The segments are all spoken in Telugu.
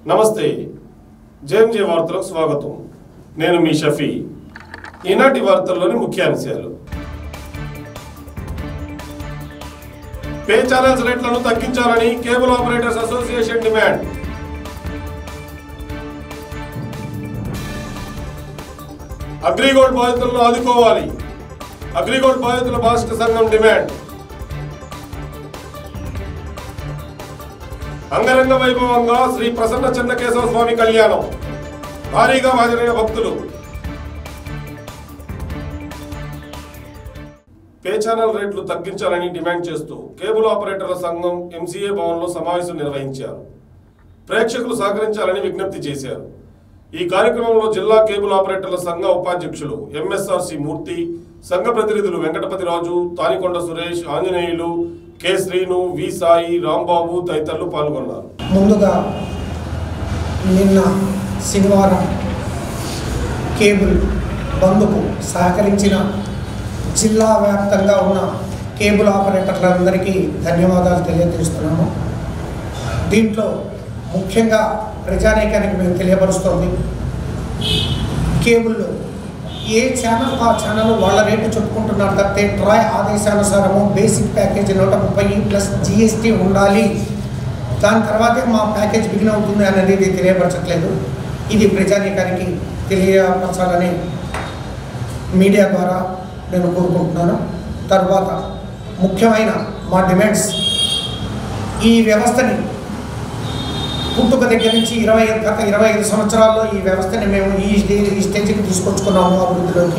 నమస్తే జేఎంజే వార్తలకు స్వాగతం నేను మీ షఫీ ఈనాటి వార్తల్లోని ముఖ్యాంశాలు పే ఛానల్స్ రేట్లను తగ్గించాలని cable operators association demand AgriGold బాధితులను ఆదుకోవాలి అగ్రిగోల్డ్ బాధితుల బాధిత సంఘం డిమాండ్ అంగరంగ వైభవంగా శ్రీ ప్రసన్న చెన్నకేశవ స్వామి కళ్యాణం భారీగా హాజరైన భక్తులు పే ఛానల్ రేట్లు తగ్గించాలని డిమాండ్ చేస్తూ కేబుల్ ఆపరేటర్ల సంఘం ఎంసీఏ భవన్లో సమావేశం నిర్వహించారు ప్రేక్షకులు సహకరించాలని విజ్ఞప్తి చేశారు ఈ కార్యక్రమంలో జిల్లా కేబుల్ ఆపరేటర్ల సంఘ ఉపాధ్యక్షులు ఎంఎస్ఆర్సి మూర్తి సంఘ ప్రతినిధులు వెంకటపతిరాజు తానికొండ సురేష్ ఆంజనేయులు కె శ్రీను వి సాయి రాంబాబు తదితరులు పాల్గొన్నారు ముందుగా నిన్న శనివారం కేబుల్ బంద్కు సహకరించిన జిల్లా వ్యాప్తంగా ఉన్న కేబుల్ ఆపరేటర్లందరికీ ధన్యవాదాలు తెలియజేస్తున్నాము దీంట్లో ముఖ్యంగా ప్రజానీకానికి మేము తెలియపరుస్తోంది కేబుల్లో ఏ ఛానల్ ఆ ఛానల్ వాళ్ళ రేటు చెప్పుకుంటున్నారు తప్పితే ట్రాయ్ ఆదేశానుసారము బేసిక్ ప్యాకేజ్ నూట ముప్పై ప్లస్ జిఎస్టీ ఉండాలి దాని తర్వాతే మా ప్యాకేజ్ బిగిన్ అవుతుంది అనేది తెలియపరచట్లేదు ఇది ప్రజానీకానికి తెలియపరచాలని మీడియా ద్వారా నేను కోరుకుంటున్నాను తర్వాత ముఖ్యమైన మా డిమాండ్స్ ఈ వ్యవస్థని పుట్టుక దగ్గర నుంచి ఇరవై గత ఇరవై ఐదు సంవత్సరాల్లో ఈ వ్యవస్థని మేము ఈ స్టే- ఈ స్టేజ్కి తీసుకొచ్చుకున్నాము అభివృద్ధిలోకి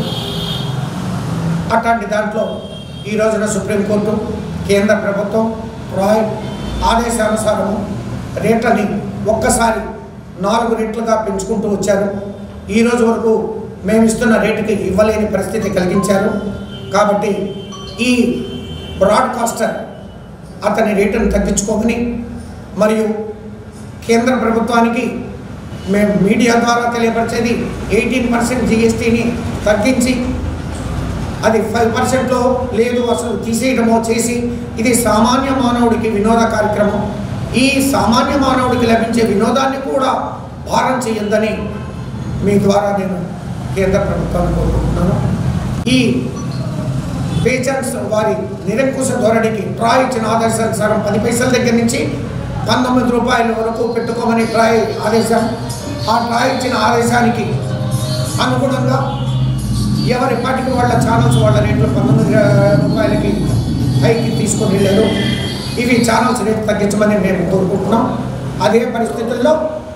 అట్లాంటి దాంట్లో ఈ రోజున సుప్రీంకోర్టు కేంద్ర ప్రభుత్వం రాయ్ ఆదేశానుసారము రేట్లని ఒక్కసారి నాలుగు రెట్లుగా పెంచుకుంటూ వచ్చారు ఈ రోజు వరకు మేము ఇస్తున్న రేటుకి ఇవ్వలేని పరిస్థితి కలిగించారు కాబట్టి ఈ బ్రాడ్కాస్టర్ అతని రేటును తగ్గించుకోమని మరియు కేంద్ర ప్రభుత్వానికి మేము మీడియా ద్వారా తెలియపరిచేది ఎయిటీన్ పర్సెంట్ జిఎస్టీని తగ్గించి అది ఫైవ్ పర్సెంట్లో లేదు అసలు తీసేయడమో చేసి ఇది సామాన్య మానవుడికి వినోద కార్యక్రమం ఈ సామాన్య మానవుడికి లభించే వినోదాన్ని కూడా భారం చేయొద్దని మీ ద్వారా నేను కేంద్ర ప్రభుత్వాన్ని కోరుకుంటున్నాను ఈ పేషెంట్స్ వారి నిరంకుశ ధోరణికి ట్రాయ్ ఇచ్చిన ఆదేశానుసారం పది పైసల దగ్గర నుంచి పంతొమ్మిది రూపాయల వరకు పెట్టుకోమని ట్రాయ్ ఆదేశం ఆ ట్రాయ్ ఇచ్చిన ఆదేశానికి అనుగుణంగా ఎవరి పాటికి వాళ్ళ ఛానల్స్ వాళ్ళ రేట్లు పంతొమ్మిది రూపాయలకి పైకి తీసుకొని వెళ్ళారు ఇవి ఛానల్స్ రేటు తగ్గించమని మేము కోరుకుంటున్నాం అదే పరిస్థితుల్లో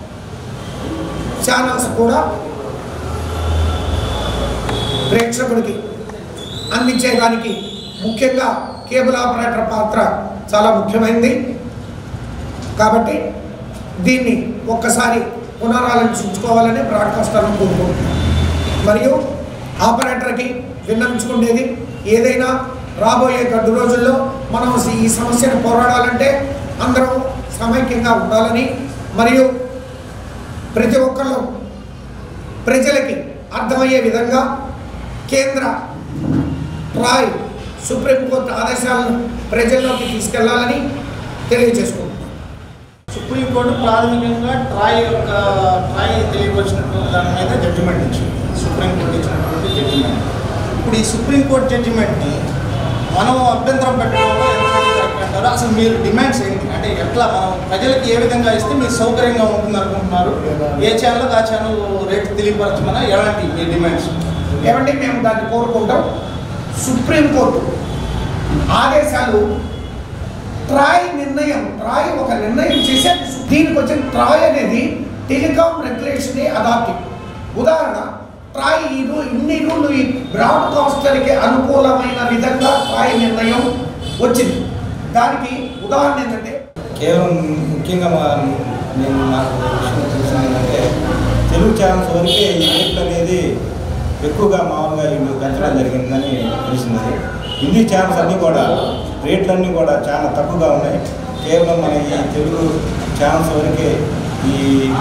ఛానల్స్ కూడా ప్రేక్షకుడికి అందించేదానికి ముఖ్యంగా కేబుల్ ఆపరేటర్ పాత్ర చాలా ముఖ్యమైనది కాబట్టి దీన్ని ఒక్కసారి పునరాలోచించుకోవాలని బ్రాడ్కాస్టర్ను కోరుకుంటున్నాం మరియు ఆపరేటర్కి విన్నవించుకునేది ఏదైనా రాబోయే గడ్డు రోజుల్లో మనం ఈ సమస్యను పోరాడాలంటే అందరం సమైక్యంగా ఉండాలని మరియు ప్రతి ఒక్కళ్ళు ప్రజలకి అర్థమయ్యే విధంగా కేంద్ర ట్రాయ్ సుప్రీంకోర్టు ఆదేశాలను ప్రజల్లోకి తీసుకెళ్లాలని తెలియజేసుకుంటున్నాం సుప్రీంకోర్టు ప్రాథమికంగా ట్రాయ్ యొక్క ట్రాయ్ తెలియవలసినటువంటి దాని మీద జడ్జిమెంట్ ఇచ్చింది సుప్రీంకోర్టు ఇచ్చినటువంటి జడ్జిమెంట్ ఇప్పుడు ఈ సుప్రీంకోర్టు జడ్జిమెంట్ని మనం అభ్యంతరం పెట్టడంలో ఎంతమంది కరెక్ట్ అంటారు అసలు మీరు డిమాండ్స్ ఏంటి అంటే ఎట్లా మనం ప్రజలకు ఏ విధంగా ఇస్తే మీరు సౌకర్యంగా ఉంటుంది అనుకుంటున్నారు ఏ ఛానల్ ఆ ఛానల్ రేట్ తెలియపరచమన్నా ఎలాంటి మీ డిమాండ్స్ ఏమంటే మేము దాన్ని కోరుకుంటాం సుప్రీంకోర్టు ఆదేశాలు ట్రాయ్ నిర్ణయం ట్రాయ్ ఒక నిర్ణయం చేసే దీనికి వచ్చిన ట్రాయ్ అనేది టెలికాం రెగ్యులేషన్ అథారిటీ ఉదాహరణ ట్రాయ్ ఈ రూ ఇన్ని రూళ్ళు ఈ బ్రాడ్కాస్టర్కి అనుకూలమైన విధంగా ట్రాయ్ నిర్ణయం వచ్చింది దానికి ఉదాహరణ ఏంటంటే కేవలం ముఖ్యంగా మా నేను నాకు విషయం తెలిసింది ఏంటంటే తెలుగు ఛానల్స్ వరకే ఈ రేట్లు అనేది ఎక్కువగా మామూలుగా వీళ్ళు పెంచడం జరిగిందని తెలిసింది హిందీ ఛానల్స్ అన్నీ కూడా రేట్లన్నీ కూడా చాలా తక్కువగా ఉన్నాయి కేవలం మన ఈ తెలుగు ఛానల్స్ వరకే ఈ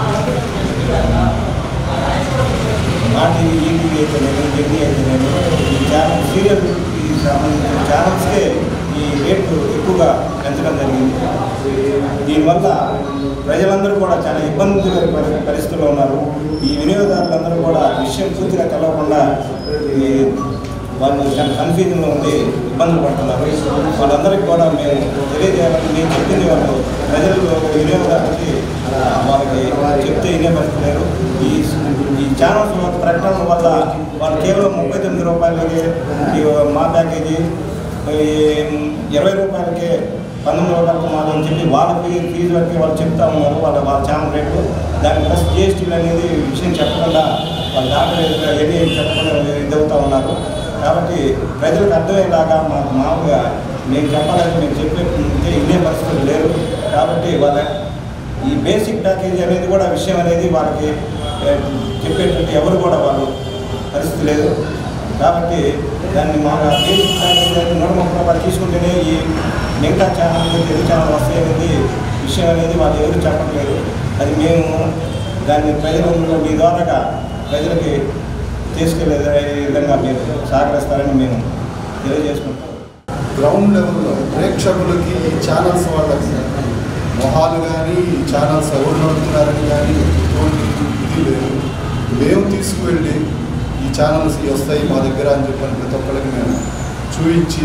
మా టీవీ ఈటీవీ అయితే నేను జెడ్డీ అయితే నేను ఈ ఛానల్ సీరియల్కి సంబంధించిన ఛానల్స్కే ఈ ఈ రేట్లు ఎక్కువగా పెంచడం జరిగింది దీనివల్ల ప్రజలందరూ కూడా చాలా ఇబ్బంది పరి- పరిస్థితుల్లో ఉన్నారు ఈ వినియోగదారులందరూ కూడా విషయం పూర్తిగా తెలవకుండా ఈ వాళ్ళు చాలా కన్ఫ్యూజన్లో ఉండి ఇబ్బందులు పడుతున్నారు వాళ్ళందరికీ కూడా మేము తెలియజేయాలని మేము చెప్పింది వాళ్ళు ప్రజలు వినియోగదారులకి ఆ, వాళ్ళకి చెప్తే వినే పరిస్థితి లేరు ఈ ఈ ఛానల్స్ ప్రకటన వల్ల వాళ్ళు కేవలం ముప్పై తొమ్మిది రూపాయలకి ఈ మా ప్యాకేజీ ఈ ఇరవై రూపాయలకే పంతొమ్మిది రూపాయలకు మాదని చెప్పి వాళ్ళ ఫీ- ఫీజు వరకు వాళ్ళు చెప్తా ఉన్నారు వాళ్ళ వాళ్ళ ఛానల్ రేట్లు దాని ప్లస్ జిఎస్టీలు అనేది విషయం చెప్పకుండా వాళ్ళ డాక్టర్ ఎదురుగా ఏది చెప్పకుండా ఇదవుతా ఉన్నారు కాబట్టి ప్రజలకు అర్థమయ్యేలాగా మాకు మామూలుగా మేము చెప్పాలంటే మేము చెప్పే ఇదే పరిస్థితులు లేరు కాబట్టి వాళ్ళ ఈ బేసిక్ ప్యాకేజీ అనేది కూడా విషయం అనేది వాళ్ళకి ఏ, చెప్పేటువంటి ఎవరు కూడా వాళ్ళు పరిస్థితి లేదు కాబట్టి దాన్ని మా బేసిక్ ప్యాకేజీ అనేది నూట ముప్పై రూపాయలు తీసుకుంటేనే ఈ మిగతా ఛానల్ తెలుగు ఛానల్ వస్తాయి అనేది విషయం అనేది వాళ్ళు ఎవరు చెప్పట్లేదు అది మేము దాన్ని ప్రజలు మీ ద్వారాగా ప్రజలకి తీసుకెళ్లే విధంగా మీరు సహకరిస్తారని మేము తెలియజేసుకుంటాం గ్రౌండ్ లెవెల్లో ప్రేక్షకులకి ఈ ఛానల్స్ వాళ్ళకి మొహాలు కానీ ఈ ఛానల్స్ ఎవరు నడుపుతున్నారని కానీ ఎటువంటి ఇది లేదు మేము తీసుకువెళ్ళి ఈ ఛానల్స్ ఇవి వస్తాయి మా దగ్గర అని చెప్పని ప్రతి ఒక్కరికి మేము చూపించి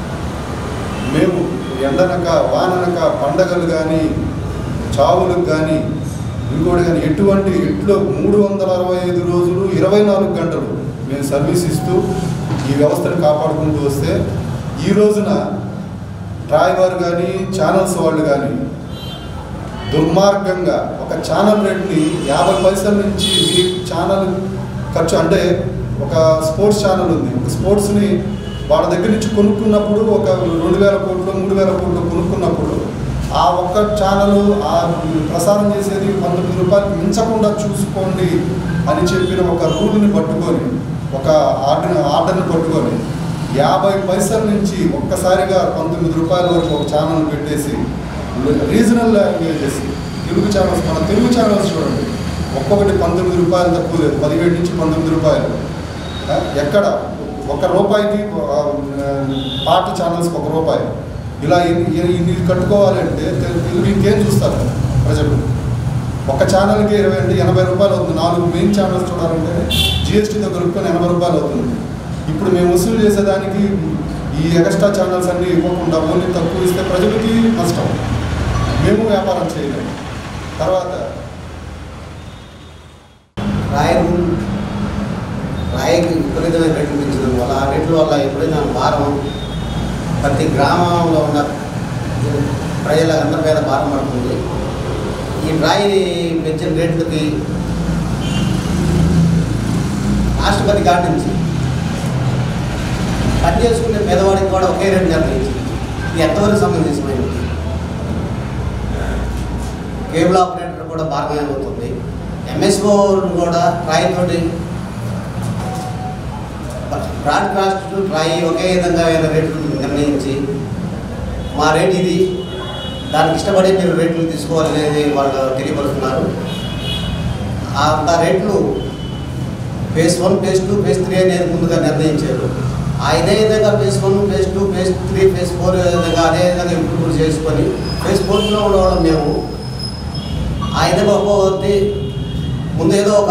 మేము ఎండనక వాననక పండగలు కానీ చావులకు కానీ ఇంకోటి కానీ ఎటువంటి ఎట్లో మూడు వందల అరవై ఐదు రోజులు ఇరవై నాలుగు గంటలు మేము సర్వీస్ ఇస్తూ ఈ వ్యవస్థను కాపాడుకుంటూ వస్తే ఈ రోజున ట్రాయ్ వారు కానీ ఛానల్స్ వాళ్ళు కానీ దుర్మార్గంగా ఒక ఛానల్ రేట్ని యాభై పైసల నుంచి మీ ఛానల్ ఖర్చు అంటే ఒక స్పోర్ట్స్ ఛానల్ ఉంది ఒక స్పోర్ట్స్ని వాళ్ళ దగ్గర నుంచి కొనుక్కున్నప్పుడు ఒక రెండు వేల కోట్లు మూడు వేల కోట్లు కొనుక్కున్నప్పుడు ఆ ఒక్క ఛానల్ ఆ ప్రసారం చేసేది పంతొమ్మిది రూపాయలు మించకుండా చూసుకోండి అని చెప్పిన ఒక రూల్ని పట్టుకొని ఒక ఆర్డర్ ఆర్డర్ని పట్టుకొని యాభై పైసల నుంచి ఒక్కసారిగా పంతొమ్మిది రూపాయల వరకు ఒక ఛానల్ పెట్టేసి రీజనల్ లాంగ్వేజెస్ తెలుగు ఛానల్స్ మన తెలుగు ఛానల్స్ చూడండి ఒక్కొక్కటి పంతొమ్మిది రూపాయలు తక్కువ లేదు పదిహేడు నుంచి పంతొమ్మిది రూపాయలు ఆ, ఎక్కడ ఒక రూపాయికి ఆ, పాట ఛానల్స్కి ఒక రూపాయి ఇలా ఇన్ని ఇన్ని- ఇన్ని కట్టుకోవాలంటే తెలు- తెలుగు ఇంకేం చూస్తారు ప్రజలు ఒక ఛానల్కి ఇరవై అంటే ఎనభై రూపాయలు అవుతుంది నాలుగు మెయిన్ ఛానల్స్ చూడాలంటే జిఎస్టీతో కలుపుకొని ఎనభై రూపాయలు అవుతుంది ఇప్పుడు మేము వసూలు చేసేదానికి ఈ ఎక్స్ట్రా ఛానల్స్ అన్నీ ఇవ్వకుండా ఓన్లీ తక్కువ ఇస్తే ప్రజలకి నష్టం మేము వ్యాపారం చేయలేము తర్వాత రాయలు రాయికి విపరీతమైన రేట్లు పెంచడం వల్ల ఆ రేట్ల వల్ల ఎప్పుడైనా భారం ప్రతి గ్రామంలో ఉన్న ప్రజలందరి మీద భారం పడుతుంది ఈ రాయి పెంచిన రేట్లకి రాష్ట్రపతి గారి నుంచి పని చేసుకునే పేదవాడికి కూడా ఒకే రేటు నిర్ణయించింది ఇది ఎంతవరకు సంబంధించినది కేబుల్ ఆపరేటర్ కూడా భారమే అవుతుంది ఎంఎస్ఓ కూడా రాయితోటి బ్రాడ్కాస్ట్ రాయి ఒకే విధంగా వేరే రేట్లు నిర్ణయించి మా రేట్ ఇది దానికి ఇష్టపడే మీరు రేట్లు తీసుకోవాలనేది వాళ్ళు తెలియపరుస్తున్నారు అంత రేట్లు phase one phase two phase three అనేది ముందుగా నిర్ణయించారు ఆ ఇదే విధంగా phase one phase two phase three phase four విధంగా అదే విధంగా ఇంప్రూవ్ చేసుకొని ఫేస్ ఫోర్లో ఉండడం మేము ఆ విధంగా ఒక్కొక్కటి ముందు ఏదో ఒక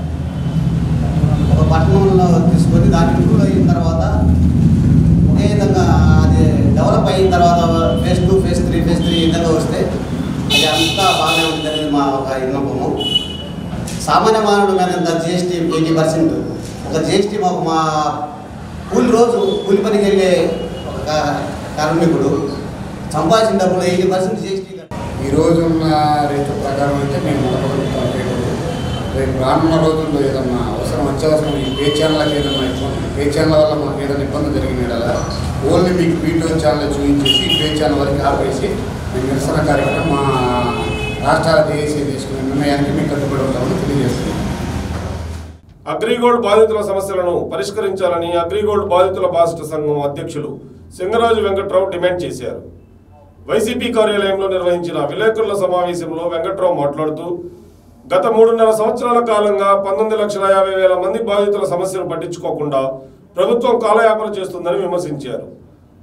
ఒక పట్టణంలో తీసుకొని దాన్ని ఇంప్రూవ్ అయిన తర్వాత ఒకే విధంగా అది డెవలప్ అయిన తర్వాత phase two phase three phase three విధంగా వస్తే అది అంతా బాగానే ఉంటుంది అనేది మా ఒక విన్నపము సామాన్య మానవుడి మీద ఎంత జిఎస్టీ ఎయిటీ పర్సెంట్ ఒక జిఎస్టీ మాకు మా కూలి రోజు కూలి పనికి వెళ్ళే ఒక కా- కార్మికుడు సంపాదించిన డబ్బులు ఎయిటీ పర్సెంట్ జిఎస్టీ ఈ రోజు ఉన్న రేటు ప్రకారం అయితే మేము నడపగలుగుతాం రేటు రేపు రానున్న రోజుల్లో ఏదన్నా అవసరం అత్యవసరం ఈ పే ఛానల్కి ఏదన్నా ఇబ్బంది పే ఛానల్ వల్ల మాకు ఏదైనా ఇబ్బంది జరిగిన యెడల ఓన్లీ మీకు వీడియో ఛానల్ చూపించేసి పే ఛానల్ వరకు ఆపేసి మేము నిరసన కార్యక్రమం మా రాష్ట్రాల దేశీయ తీసుకునే నిర్ణయానికి మేము కట్టుబడి ఉంటామని తెలియజేస్తున్నాం అగ్రిగోల్డ్ బాధితుల సమస్యలను పరిష్కరించాలని అగ్రిగోల్డ్ బాధితుల బాధిత సంఘం అధ్యక్షులు సింగరాజు వెంకట్రావు డిమాండ్ చేశారు వైసీపీ కార్యాలయంలో నిర్వహించిన విలేకరుల సమావేశంలో వెంకట్రావు మాట్లాడుతూ గత మూడున్నర సంవత్సరాల కాలంగా పంతొమ్మిది లక్షల యాభై వేల మంది బాధితుల సమస్యను పట్టించుకోకుండా ప్రభుత్వం కాలయాపన చేస్తుందని విమర్శించారు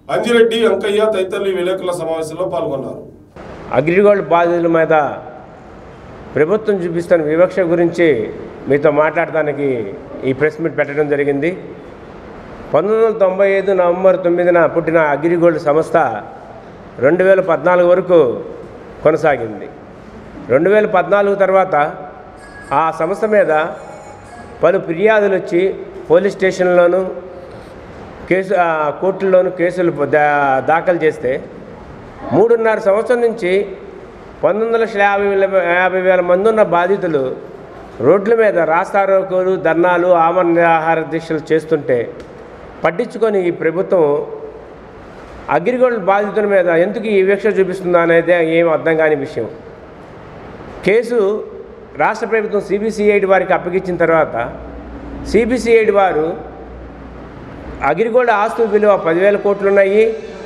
అంజిరెడ్డి అంకయ్య తదితరులు ఈ విలేకరుల సమావేశంలో పాల్గొన్నారు అగ్రిగోల్డ్ బాధితుల మీద ప్రభుత్వం చూపిస్తున్న వివక్ష గురించి మీతో మాట్లాడటానికి ఈ ప్రెస్ మీట్ పెట్టడం జరిగింది పంతొమ్మిది వందల తొంభై ఐదు నవంబర్ తొమ్మిదిన పుట్టిన అగ్రిగోల్డ్ సంస్థ రెండు వేల పద్నాలుగు వరకు కొనసాగింది రెండు వేల పద్నాలుగు తర్వాత ఆ సంస్థ మీద పలు ఫిర్యాదులు వచ్చి పోలీస్ స్టేషన్లోనూ కేసు ఆ, కోర్టుల్లోనూ కేసులు దా- దాఖలు చేస్తే మూడున్నర సంవత్సరం నుంచి పంతొమ్మిది లక్షల యాభై వేల యాభై వేల మంది ఉన్న బాధితులు రోడ్ల మీద రాస్తారోకోలు ధర్నాలు ఆమరణ నిరాహార దీక్షలు చేస్తుంటే పట్టించుకొని ఈ ప్రభుత్వం అగ్రిగోల్డ్ బాధితుల మీద ఎందుకు ఈ వివక్ష చూపిస్తుందో అనేది ఏం అర్థం కాని విషయం కేసు రాష్ట్ర ప్రభుత్వం సిబిసిఐడి వారికి అప్పగించిన తర్వాత సిబిసిఐడి వారు అగ్రిగోల్డ్ ఆస్తుల విలువ పదివేల కోట్లు ఉన్నాయి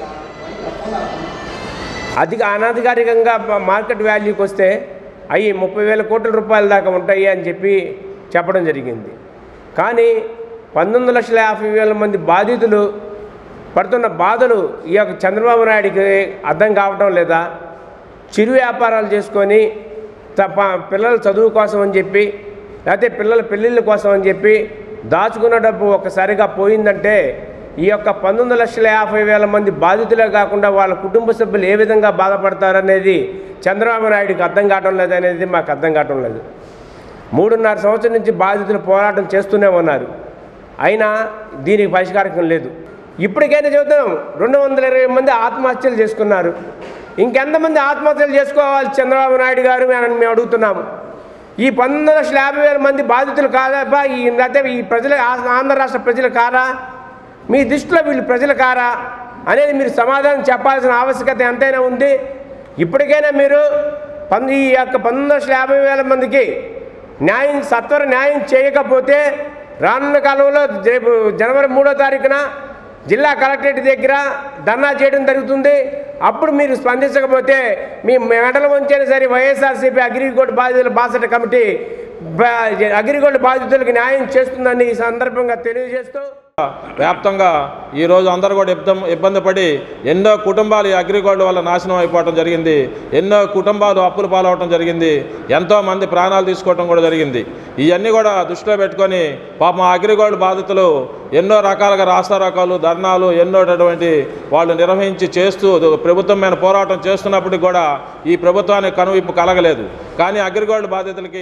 అధిక అనధికారికంగా మా- మార్కెట్ వాల్యూకి వస్తే అవి ముప్పై వేల కోట్ల రూపాయల దాకా ఉంటాయి అని చెప్పి చెప్పడం జరిగింది కానీ పంతొమ్మిది లక్షల యాభై వేల మంది బాధితులు పడుతున్న బాధలు ఈ యొక్క చంద్రబాబు నాయుడికి అర్థం కావటం లేదా చిరు వ్యాపారాలు చేసుకొని తప్ప పిల్లల చదువు కోసం అని చెప్పి లేకపోతే పిల్లల పెళ్ళిళ్ళ కోసం అని చెప్పి దాచుకున్న డబ్బు ఒక్కసారిగా పోయిందంటే ఈ యొక్క పంతొమ్మిది లక్షల యాభై వేల మంది బాధితులే కాకుండా వాళ్ళ కుటుంబ సభ్యులు ఏ విధంగా బాధపడతారనేది చంద్రబాబు నాయుడికి అర్థం కావటం లేదు అనేది మాకు అర్థం కావటం లేదు మూడున్నర సంవత్సరం నుంచి బాధితులు పోరాటం చేస్తూనే ఉన్నారు అయినా దీనికి పరిష్కారం లేదు ఇప్పటికైనా చెబుతాం రెండు వందల ఇరవై మంది ఆత్మహత్యలు చేసుకున్నారు ఇంకెంతమంది ఆత్మహత్యలు చేసుకోవాలి చంద్రబాబు నాయుడు గారు అని మేము అడుగుతున్నాము ఈ పంతొమ్మిది లక్షల యాభై వేల మంది బాధితులు కాదా ఈ లేకపోతే ఈ ప్రజల ఆ- ఆంధ్ర రాష్ట్ర ప్రజలు కారా మీ దృష్టిలో వీళ్ళు ప్రజలు కారా అనేది మీరు సమాధానం చెప్పాల్సిన ఆవశ్యకత ఎంతైనా ఉంది ఇప్పటికైనా మీరు పంది ఈ యొక్క పంతొమ్మిది లక్షల యాభై వేల మందికి న్యాయం సత్వర న్యాయం చేయకపోతే రానున్న కాలంలో రేపు జనవరి మూడో తారీఖున జిల్లా కలెక్టరేట్ దగ్గర ధర్నా చేయడం జరుగుతుంది అప్పుడు మీరు స్పందించకపోతే మీ మెడల వంచైనా సరే వైఎస్ఆర్సీపీ అగ్రిగోల్డ్ బాధితుల బాసట కమిటీ బా- అగ్రిగోల్డ్ బాధితులకు న్యాయం చేస్తుందని ఈ సందర్భంగా తెలియజేస్తూ వ్యాప్తంగా ఈరోజు అందరూ కూడా ఇబ్బంది ఇబ్బంది పడి ఎన్నో కుటుంబాలు ఈ అగ్రిగోల్డ్ వల్ల నాశనం అయిపోవడం జరిగింది ఎన్నో కుటుంబాలు అప్పులు పాలవటం జరిగింది ఎంతో మంది ప్రాణాలు తీసుకోవడం కూడా జరిగింది ఇవన్నీ కూడా దృష్టిలో పెట్టుకొని పాపం ఆ అగ్రిగోల్డ్ బాధితులు ఎన్నో రకాలుగా రాస్తారోకాలు ధర్నాలు ఎన్నోటటువంటి వాళ్ళు నిర్వహించి చేస్తూ ప్రభుత్వం మీద పోరాటం చేస్తున్నప్పటికి కూడా ఈ ప్రభుత్వానికి కనువిప్పు కలగలేదు కానీ అగ్రిగోల్డ్ బాధితులకి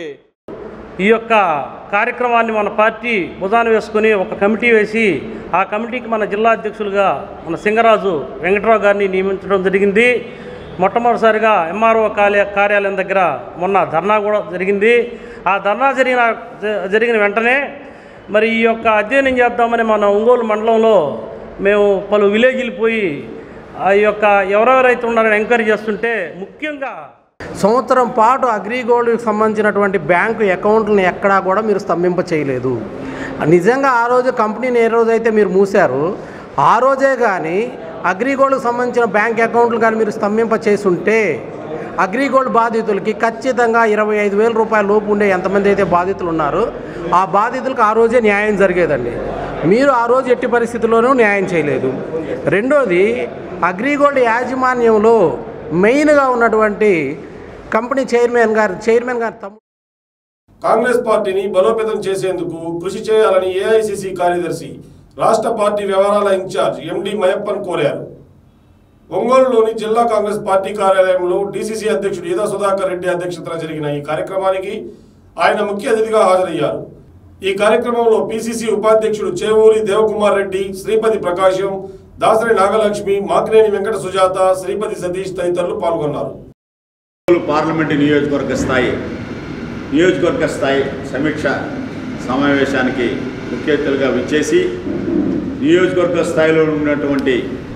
ఈ యొక్క కార్యక్రమాన్ని మన పార్టీ భుజాన వేసుకొని ఒక కమిటీ వేసి ఆ కమిటీకి మన జిల్లా అధ్యక్షులుగా మన సింగరాజు వెంకటరావు గారిని నియమించడం జరిగింది మొట్టమొదటిసారిగా ఎంఆర్ఓ కార్య కార్యాలయం దగ్గర మొన్న ధర్నా కూడా జరిగింది ఆ ధర్నా జరిగిన జ- జరిగిన వెంటనే మరి ఈ యొక్క అధ్యయనం చేద్దామని మన ఒంగోలు మండలంలో మేము పలు విలేజ్లు పోయి ఆ యొక్క ఎవరెవరైతే ఉన్నారని ఎంక్వైరీ చేస్తుంటే ముఖ్యంగా సంవత్సరం పాటు అగ్రిగోల్డ్కి సంబంధించినటువంటి బ్యాంకు అకౌంట్లను ఎక్కడా కూడా మీరు స్తంభింప చేయలేదు నిజంగా ఆ రోజు కంపెనీని ఏ రోజైతే మీరు మూసారు ఆ రోజే కానీ అగ్రిగోల్డ్కి సంబంధించిన బ్యాంక్ అకౌంట్లు కానీ మీరు స్తంభింప చేసుంటే అగ్రిగోల్డ్ బాధితులకి ఖచ్చితంగా ఇరవై ఐదు వేల రూపాయల లోపు ఉండే ఎంతమంది అయితే బాధితులు ఉన్నారో ఆ బాధితులకు ఆ రోజే న్యాయం జరిగేదండి మీరు ఆ రోజు ఎట్టి పరిస్థితుల్లోనూ న్యాయం చేయలేదు రెండోది అగ్రిగోల్డ్ యాజమాన్యంలో మెయిన్గా ఉన్నటువంటి కంపెనీ చైర్మన్ గారు చైర్మన్ గారు తమ్ముడు కాంగ్రెస్ పార్టీని బలోపేతం చేసేందుకు కృషి చేయాలని ఏఐసిసి కార్యదర్శి రాష్ట్ర పార్టీ వ్యవహారాల ఇన్ఛార్జ్ ఎండి మయప్పన్ కోరారు ఒంగోలులోని జిల్లా కాంగ్రెస్ పార్టీ కార్యాలయంలో డీసీసీ అధ్యక్షుడు ఈదా సుధాకర్ రెడ్డి అధ్యక్షతన జరిగిన ఈ కార్యక్రమానికి ఆయన ముఖ్య అతిథిగా హాజరయ్యారు ఈ కార్యక్రమంలో పిసిసి ఉపాధ్యక్షుడు చేవూరి దేవకుమార్ రెడ్డి శ్రీపతి ప్రకాశం దాసరి నాగలక్ష్మి మాకినేని వెంకట సుజాత శ్రీపతి సతీష్ తదితరులు పాల్గొన్నారు పార్లమెంటు నియోజకవర్గ స్థాయి నియోజకవర్గ స్థాయి సమీక్ష సమావేశానికి ముఖ్య అతిథులుగా విచ్చేసి నియోజకవర్గ స్థాయిలో ఉన్నటువంటి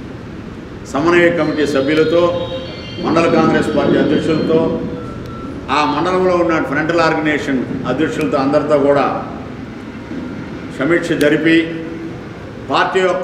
సమన్వయ కమిటీ సభ్యులతో మండల కాంగ్రెస్ పార్టీ అధ్యక్షులతో ఆ మండలంలో ఉన్న ఫ్రంటల్ ఆర్గనైజేషన్ అధ్యక్షులతో అందరితో కూడా సమీక్ష జరిపి పార్టీ యొక్క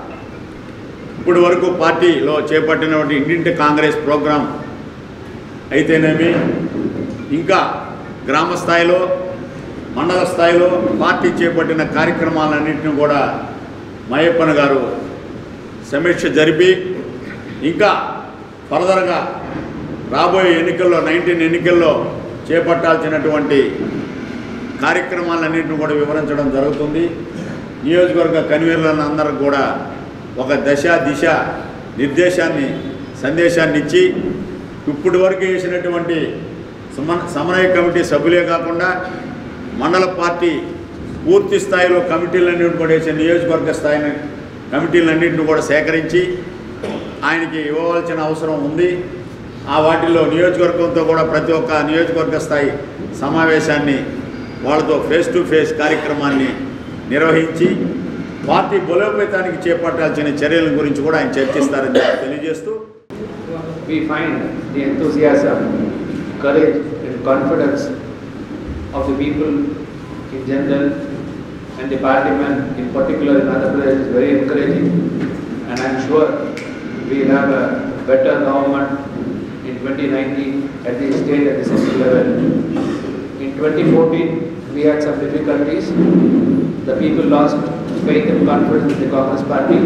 ఇప్పటి వరకు పార్టీలో చేపట్టినటువంటి ఇంటింటి కాంగ్రెస్ ప్రోగ్రాం అయితేనేమి ఇంకా గ్రామ స్థాయిలో మండల స్థాయిలో పార్టీ చేపట్టిన కార్యక్రమాలన్నింటినీ కూడా మయప్పన్ గారు సమీక్ష జరిపి ఇంకా ఫర్దర్గా రాబోయే ఎన్నికల్లో నైన్టీన్ ఎన్నికల్లో చేపట్టాల్సినటువంటి కార్యక్రమాలన్నింటిని కూడా వివరించడం జరుగుతుంది నియోజకవర్గ కన్వీనర్లను అందరూ కూడా ఒక దశ దిశ నిర్దేశాన్ని సందేశాన్ని ఇచ్చి ఇప్పటి వరకు వేసినటువంటి సమన్ సమన్వయ కమిటీ సభ్యులే కాకుండా మండల పార్టీ పూర్తి స్థాయిలో కమిటీలన్నింటిని కూడా వేసే నియోజకవర్గ స్థాయిని కమిటీలన్నింటిని కూడా సేకరించి ఆయనకి ఇవ్వవలసిన అవసరం ఉంది ఆ వాటిల్లో నియోజకవర్గంతో కూడా ప్రతి ఒక్క నియోజకవర్గ స్థాయి సమావేశాన్ని వాళ్ళతో ఫేస్ టు ఫేస్ కార్యక్రమాన్ని నిర్వహించి పార్టీ బలోపేతానికి చేపట్టాల్సిన చర్యల గురించి కూడా ఆయన చర్చిస్తారని చెప్పి తెలియజేస్తూ we find the enthusiasm, courage, and confidence of the people in general and the parliament in particular in Andhra Pradesh is very encouraging. And I'm sure we'll have a better government in 2019 at the state and the central level. In 2014, we had some difficulties. The people lost faith and confidence in the Congress party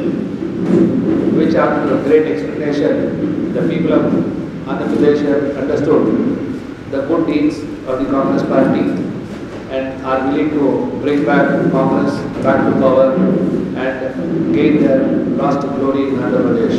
which after a great explanation, the people of Andhra Pradesh have understood the good deeds of the Congress party and are willing to bring back Congress back to power and gain their lost glory in Andhra Pradesh.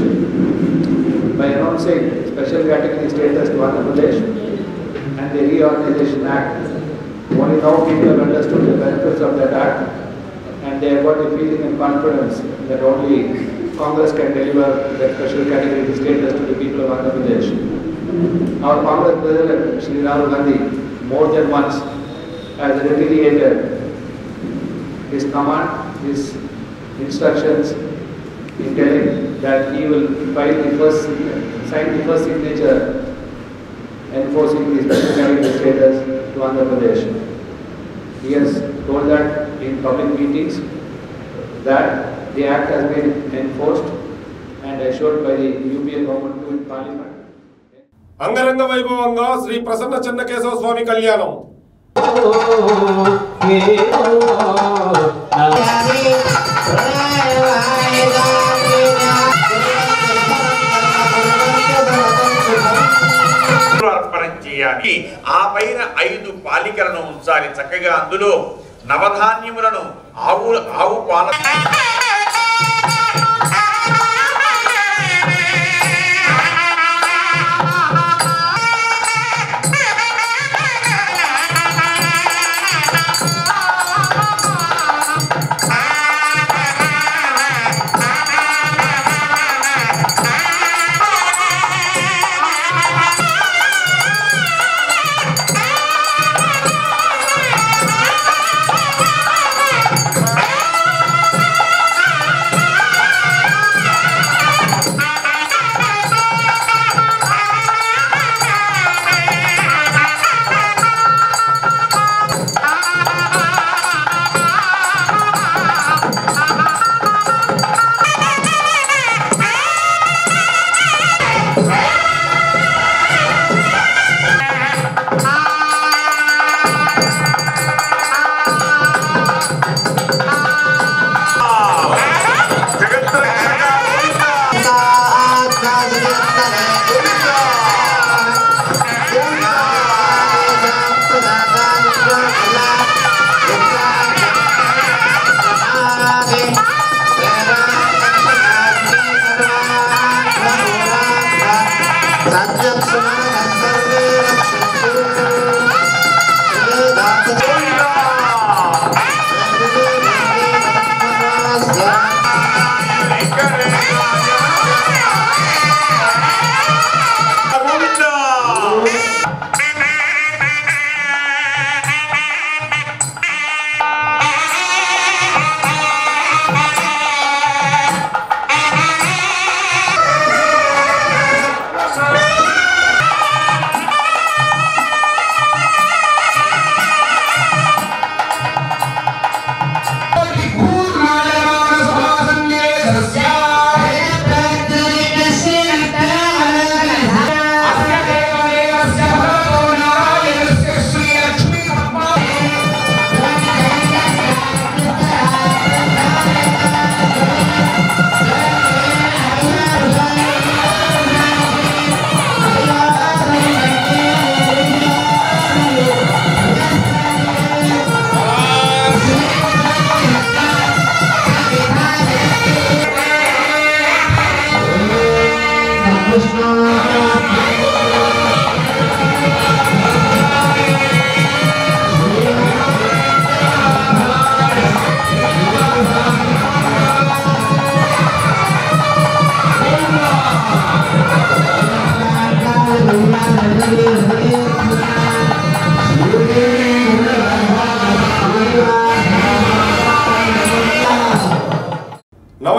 By announcing special category status to Andhra Pradesh and the Reorganization Act, only now people have understood the benefits of that act and they have got the feeling and confidence that only Congress can deliver that special category status to the people of Andhra Pradesh. Our Congress President, Shri Rahul Gandhi, more than once has reiterated his command, his instructions in telling that he will file the first, sign the first signature enforcing the special category status to Andhra Pradesh. He has told that in public meetings that the act has been enforced and assured by the UPA government too in parliament. అంగరంగ వైభవంగా శ్రీ ప్రసన్న చెన్నకేశవ స్వామి కళ్యాణం అర్పణ చేయాలి ఆ పైన ఐదు పాలికలను ఉంచాలి చక్కగా అందులో నవధాన్యములను ఆవు ఆవు పాల ఆ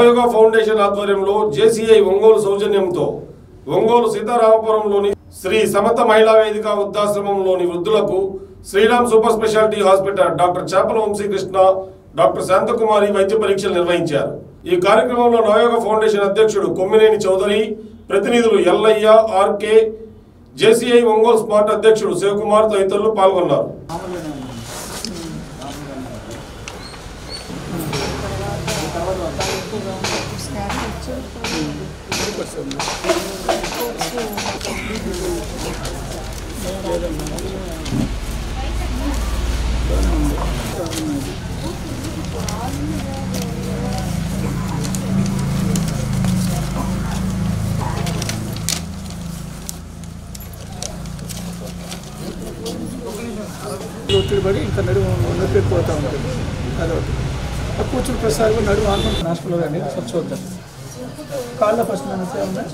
నవయుగ ఫౌండేషన్ ఆధ్వర్యంలో జేసీఐ ఒంగోలు సౌజన్యంతో ఒంగోలు సీతారామపురంలోని శ్రీ సమత మహిళా వేదిక వృద్ధాశ్రమంలోని వృద్ధులకు Sriram super speciality hospital doctor Chepala Vamsikrishna doctor Shanthakumari వైద్య పరీక్షలు నిర్వహించారు ఈ కార్యక్రమంలో నవయోగ ఫౌండేషన్ అధ్యక్షుడు కొమ్మినేని చౌదరి ప్రతినిధులు Ellaiah RK JCI Ongole smart అధ్యక్షుడు శివకుమార్ తదితరులు పాల్గొన్నారు ఒత్తిడి పడి ఇంకా నడుము నొప్పి ఎక్కువవుతూ ఉంటుంది అదొకటి ఆ కూర్చుని ప్రసారం నడుము ఆనుకుంటున్న హాస్పిటల్ కానీ ఒకసారి చూద్దాం కాళ్ళ ఫస్ట్ నొప్పి ఉందా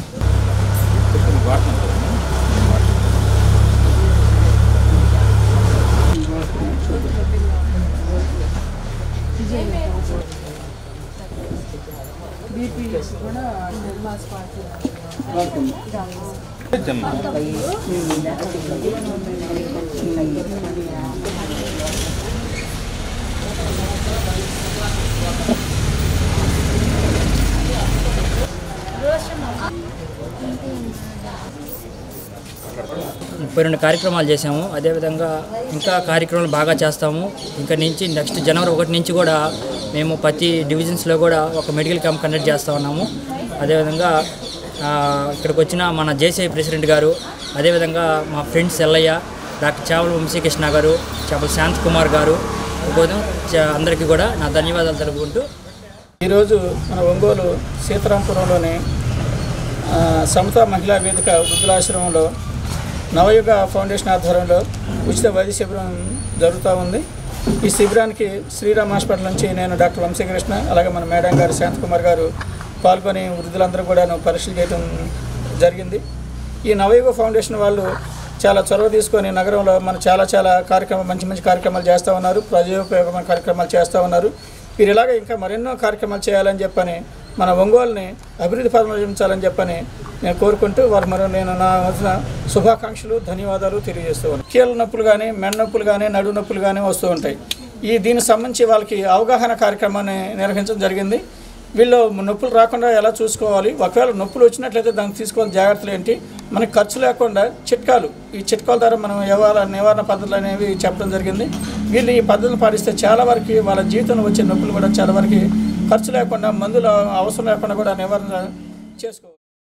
ముప్పై రెండు కార్యక్రమాలు చేసాము అదేవిధంగా ఇంకా కార్యక్రమాలు బాగా చేస్తాము ఇంకా నుంచి నెక్స్ట్ జనవరి ఒకటి నుంచి కూడా మేము ప్రతి డివిజన్స్లో కూడా ఒక మెడికల్ క్యాంప్ కండక్ట్ చేస్తూ ఉన్నాము అదేవిధంగా ఆ, ఇక్కడికి వచ్చిన మన జేసీ ప్రెసిడెంట్ గారు అదేవిధంగా మా ఫ్రెండ్స్ ఎల్లయ్య డాక్టర్ చావల వంశీకృష్ణ గారు చాపల శాంత్ కుమార్ గారు ఉదయం అందరికీ కూడా నా ధన్యవాదాలు తెలుపుకుంటూ ఈరోజు మన ఒంగోలు సీతారాంపురంలోని ఆ, సమతా మహిళా వేదిక వృద్ధులాశ్రమంలో నవయుగ ఫౌండేషన్ ఆధ్వర్యంలో ఉచిత వైద్య శిబిరం జరుగుతూ ఉంది ఈ శిబిరానికి శ్రీరామ్ హాస్పిటల్ నుంచి నేను డాక్టర్ వంశీకృష్ణ అలాగే మన మేడం గారు శాంతకుమార్ గారు పాల్గొని వృద్ధులందరూ కూడా పరీక్షలు చేయడం జరిగింది ఈ నవయుగ ఫౌండేషన్ వాళ్ళు చాలా చొరవ తీసుకొని నగరంలో మన చాలా చాలా కార్యక్రమాలు మంచి మంచి కార్యక్రమాలు చేస్తూ ఉన్నారు ప్రజోపయోగమైన కార్యక్రమాలు చేస్తూ ఉన్నారు వీరు ఇలాగ ఇంకా మరెన్నో కార్యక్రమాలు చేయాలని చెప్పని మన ఒంగోలుని అభివృద్ధి పరమించాలని చెప్పని నేను కోరుకుంటూ వారు మరి నేను నా వద్ద శుభాకాంక్షలు ధన్యవాదాలు తెలియజేస్తూ ఉన్నాను కీళ్ళ నొప్పులు కానీ మెడ నొప్పులు కానీ నడు నొప్పులు కానీ వస్తూ ఉంటాయి ఈ దీనికి సంబంధించి వాళ్ళకి అవగాహన కార్యక్రమాన్ని నిర్వహించడం జరిగింది వీళ్ళు నొప్పులు రాకుండా ఎలా చూసుకోవాలి ఒకవేళ నొప్పులు వచ్చినట్లయితే దానికి తీసుకోవాల్సిన జాగ్రత్తలు ఏంటి మనకి ఖర్చు లేకుండా చిట్కాలు ఈ చిట్కాల ద్వారా మనం ఎవర నివారణ పద్ధతులు అనేవి చెప్పడం జరిగింది వీళ్ళు ఈ పద్ధతులు పాటిస్తే చాలా వరకు వాళ్ళ జీవితంలో వచ్చే నొప్పులు కూడా చాలా వరకు ఖర్చు లేకుండా మందులు అవసరం లేకుండా కూడా నివారణ చేసుకోవాలి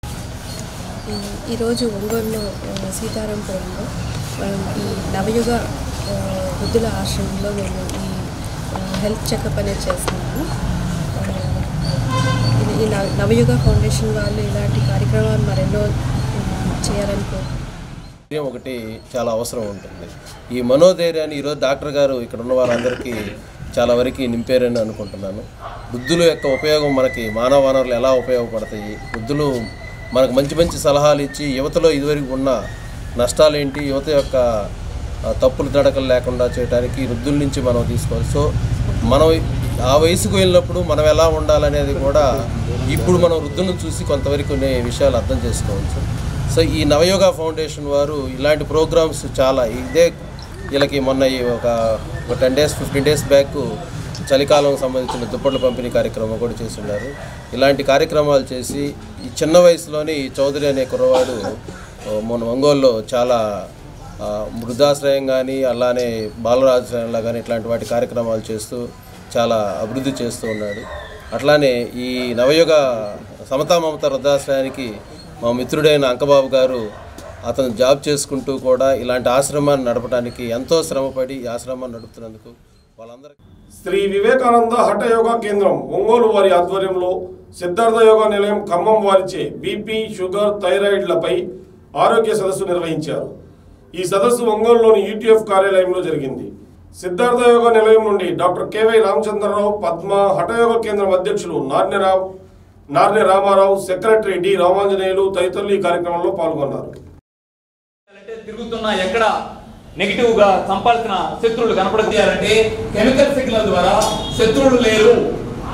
ఈ- ఈరోజు ఒంగోలులో ఆ, సీతారాంపురంలో మనం ఈ నవయుగ ఆ, వృద్ధుల ఆశ్రమంలో మేము ఈ ఆ, హెల్త్ చెకప్ అనేది చేస్తున్నాము ఆ, ఇది- ఈ నవ- నవయుగ ఫౌండేషన్ వాళ్ళు ఇలాంటి కార్యక్రమాలు మరెన్నో ఆ, చేయాలని కోరుకుంటున్నాను ధైర్యం ఒకటి చాలా అవసరం ఉంటుంది ఈ మనోధైర్యాన్ని ఈరోజు డాక్టర్ గారు ఇక్కడ ఉన్న వారందరికీ చాలా వరకు నింపారని అనుకుంటున్నాను వృద్ధుల యొక్క ఉపయోగం మనకి మానవ వనరులు ఎలా ఉపయోగపడతాయి వృద్ధులు మనకు మంచి మంచి సలహాలు ఇచ్చి యువతలో ఇదివరకు ఉన్న నష్టాలు ఏంటి యువత యొక్క ఆ, తప్పులు తడకలు లేకుండా చేయడానికి వృద్ధుల నుంచి మనం తీసుకోవాలి సో మనం ఆ వయసుకు వెళ్ళినప్పుడు మనం ఎలా ఉండాలనేది కూడా ఇప్పుడు మనం వృద్ధులను చూసి కొంతవరకు కొన్ని విషయాలు అర్థం చేసుకోవచ్చు సో ఈ నవయోగ ఫౌండేషన్ వారు ఇలాంటి ప్రోగ్రామ్స్ చాలా ఇదే వీళ్ళకి మొన్న ఈ ఒక ఒక ten days fifteen days back చలికాలం సంబంధించిన దుప్పట్ల పంపిణీ కార్యక్రమం కూడా చేసి ఉన్నారు ఇలాంటి కార్యక్రమాలు చేసి ఈ చిన్న వయసులోని ఈ చౌదరి అనే కుర్రవాడు ఆ, మన ఒంగోలులో చాలా ఆ, వృద్ధాశ్రయం కానీ అలానే బాలరాజశ్రయంలో కానీ ఇట్లాంటి వాటి కార్యక్రమాలు చేస్తూ చాలా అభివృద్ధి చేస్తూ ఉన్నాడు అట్లానే ఈ నవయుగ సమతా మమత వృద్ధాశ్రయానికి మా మిత్రుడైన అంకబాబు గారు అతను జాబ్ చేసుకుంటూ కూడా ఇలాంటి ఆశ్రమాన్ని నడపడానికి ఎంతో శ్రమపడి ఈ ఆశ్రమాన్ని నడుపుతున్నందుకు వాళ్ళందరికీ శ్రీ వివేకానంద హఠ యోగా కేంద్రం ఒంగోలు వారి ఆధ్వర్యంలో సిద్ధార్థ యోగా నిలయం ఖమ్మం వారిచే బీపీ షుగర్ థైరాయిడ్లపై ఆరోగ్య సదస్సు నిర్వహించారు ఈ సదస్సు ఒంగోలులోని యూటీఎఫ్ కార్యాలయంలో జరిగింది సిద్ధార్థ యోగా నిలయం నుండి డాక్టర్ కేవై రామచంద్రరావు పద్మ హఠయోగ కేంద్రం అధ్యక్షులు నార్నెరావు నార్నె రామారావు సెక్రటరీ డి రామాంజనేయులు తదితరులు ఈ కార్యక్రమంలో పాల్గొన్నారు తిరుగుతున్నా ఎక్కడ నెగిటివ్ గా చంపాల్సిన శత్రువులు కనపడకపోయారంటే కెమికల్ సిగ్నల్ ద్వారా శత్రువులు లేరు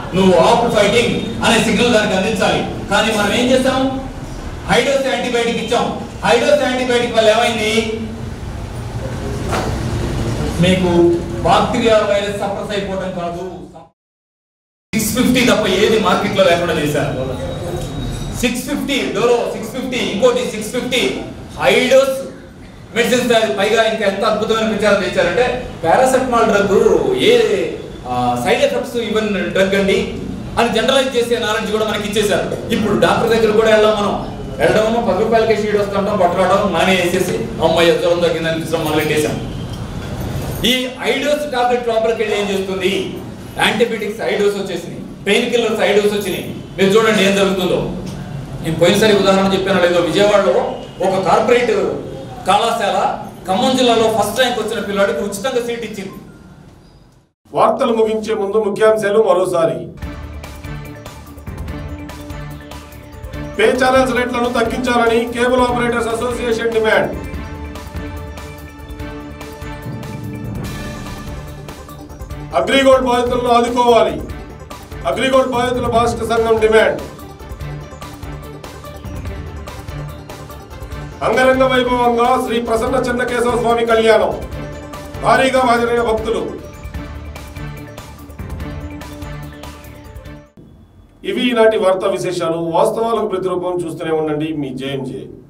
నువ్వు ఆఫ్ ఫైటింగ్ అనే సిగ్నల్ దానికి అందించాలి కానీ మనం ఏం చేస్తాం హైడోస్ యాంటీబయాటిక్ ఇచ్చాం హైడోస్ యాంటీబయాటిక్ వల్ల ఏమైంది మీకు బాక్టీరియా వైరస్ సప్రెస్ అయిపోవడం కాదు సిక్స్ ఫిఫ్టీ తప్ప ఏది మార్కెట్ లో లేకుండా చేశారు six fifty Dolo six fifty ఇంకోటి సిక్స్ ఫిఫ్టీ హైడోస్ మెడిసిన్స్ పైగా ఇంకా ఎంత అద్భుతమైన ప్రచారం చేశారంటే పారాసెటమాల్ డ్రగ్ ఏ సైడ్ ఎఫెక్ట్స్ ఇవన్ డ్రగ్ అండి అని జనరలైజ్ చేసే నాలెడ్జ్ కూడా మనకి ఇచ్చేశారు ఇప్పుడు డాక్టర్ దగ్గర కూడా వెళ్ళాం మనం వెళ్ళడము పది రూపాయలకి షీట్ వస్తుంటాం పట్టుకోవడం మనమే వేసేసి అమ్మాయి జ్వరం తగ్గిందని అనిపించడం మొదలెట్టేశాం ఈ ఐడోస్ టాబ్లెట్ లోపలికి వెళ్ళి ఏం చేస్తుంది యాంటీబయాటిక్స్ ఐడోస్ వచ్చేసినాయి పెయిన్ కిల్లర్స్ ఐడోస్ వచ్చినాయి మీరు చూడండి ఏం జరుగుతుందో నేను పోయినసారి ఉదాహరణ చెప్పాను లేదో విజయవాడలో ఒక కార్పొరేట్ కళాశాల ఖమ్మం జిల్లాలో ఫస్ట్ ర్యాంక్ వచ్చిన పిల్లాడికి ఉచితంగా సీట్ ఇచ్చింది వార్తలు ముగించే ముందు ముఖ్యాంశాలు మరోసారి పే ఛానల్స్ రేట్లను తగ్గించాలని cable operators association demand AgriGold బాధితులను ఆదుకోవాలి అగ్రిగోల్డ్ బాధితుల బాధిత సంఘం డిమాండ్ అంగరంగ వైభవంగా శ్రీ ప్రసన్న చెన్నకేశవ స్వామి కళ్యాణం భారీగా హాజరైన భక్తులు ఇవి ఈనాటి వార్తా విశేషాలు వాస్తవాలకు ప్రతిరూపం చూస్తూనే ఉండండి మీ జేఎంజే